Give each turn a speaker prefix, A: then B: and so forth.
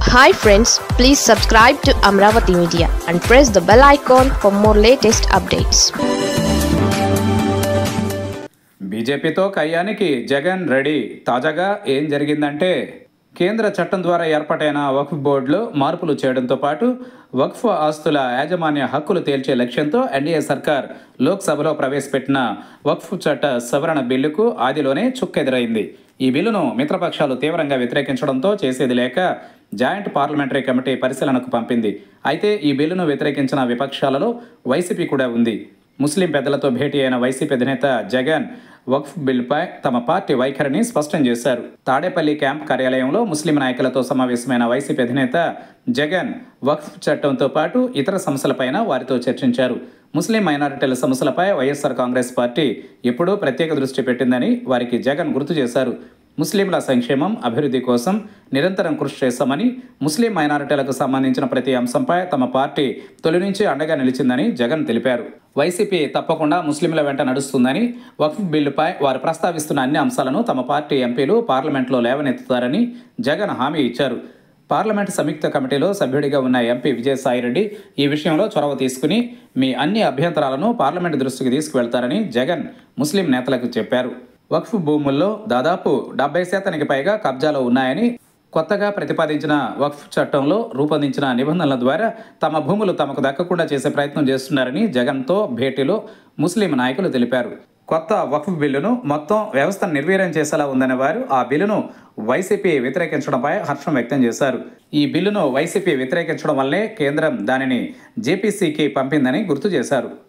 A: hi friends please subscribe to Amaravati media and press the bell icon for more latest updates
B: బీజేపీతో కయ్యానికి Jagan ready తాజాగా ఏం జరిగిందంటే కేంద్ర చట్టం ద్వారా ఏర్పాటైన వక్ఫ్ బోర్డులో మార్పులు చేయడంతో పాటు వక్ఫ్ ఆస్తుల యాజమాన్య హక్కులు తేల్చే లక్ష్యంతో ఎన్డీఏ సర్కార్ లోక్సభలో ప్రవేశపెట్టిన వక్ఫ్ చట్ట సవరణ బిల్లుకు ఆదిలోనే చుక్కెదురైంది ఈ బిల్లును మిత్రపక్షాలు తీవ్రంగా వ్యతిరేకించడంతో చేసేది లేక జాయింట్ పార్లమెంటరీ కమిటీ పరిశీలనకు పంపింది అయితే ఈ బిల్లును వ్యతిరేకించిన విపక్షాలలో వైసీపీ కూడా ఉంది ముస్లిం పెద్దలతో భేటీ అయిన వైసీపీ అధినేత జగన్ వక్ఫ్ బిల్పై తమ పార్టీ వైఖరిని స్పష్టం చేశారు తాడేపల్లి క్యాంప్ కార్యాలయంలో ముస్లిం నాయకులతో సమావేశమైన వైసీపీ అధినేత జగన్ వక్ఫ్ చట్టంతో పాటు ఇతర సమస్యలపైన వారితో చర్చించారు ముస్లిం మైనారిటీల సమస్యలపై వైఎస్ఆర్ కాంగ్రెస్ పార్టీ ఎప్పుడూ ప్రత్యేక దృష్టి పెట్టిందని వారికి జగన్ గుర్తు చేశారు ముస్లింల సంక్షేమం అభివృద్ధి కోసం నిరంతరం కృషి చేస్తామని ముస్లిం మైనారిటీలకు సంబంధించిన ప్రతి అంశంపై తమ పార్టీ తొలి నుంచి అండగా నిలిచిందని జగన్ తెలిపారు వైసీపీ తప్పకుండా ముస్లింల వెంట నడుస్తుందని వక్ఫ్ బిల్లుపై వారు ప్రస్తావిస్తున్న అన్ని అంశాలను తమ పార్టీ ఎంపీలు పార్లమెంట్లో లేవనెత్తుతారని జగన్ హామీ ఇచ్చారు పార్లమెంట్ సంయుక్త కమిటీలో సభ్యుడిగా ఉన్న ఎంపీ విజయసాయిరెడ్డి ఈ విషయంలో చొరవ తీసుకుని మీ అన్ని అభ్యంతరాలను పార్లమెంట్ దృష్టికి తీసుకువెళ్తారని జగన్ ముస్లిం నేతలకు చెప్పారు వక్ఫ్ భూముల్లో దాదాపు డెబ్బై శాతానికి పైగా కబ్జాలో ఉన్నాయని కొత్తగా ప్రతిపాదించిన వక్ఫ్ చట్టంలో రూపొందించిన నిబంధనల ద్వారా తమ భూములు తమకు దక్కకుండా చేసే ప్రయత్నం చేస్తున్నారని జగన్తో భేటీలో ముస్లిం నాయకులు తెలిపారు కొత్త వక్ఫ్ బిల్లును మొత్తం వ్యవస్థను నిర్వీర్యం చేసేలా ఉందనే వారు ఆ బిల్లును వైసీపీ వ్యతిరేకించడంపై హర్షం వ్యక్తం చేశారు ఈ బిల్లును వైసీపీ వ్యతిరేకించడం వల్లే కేంద్రం దానిని జేపీసీకి పంపిందని గుర్తు చేశారు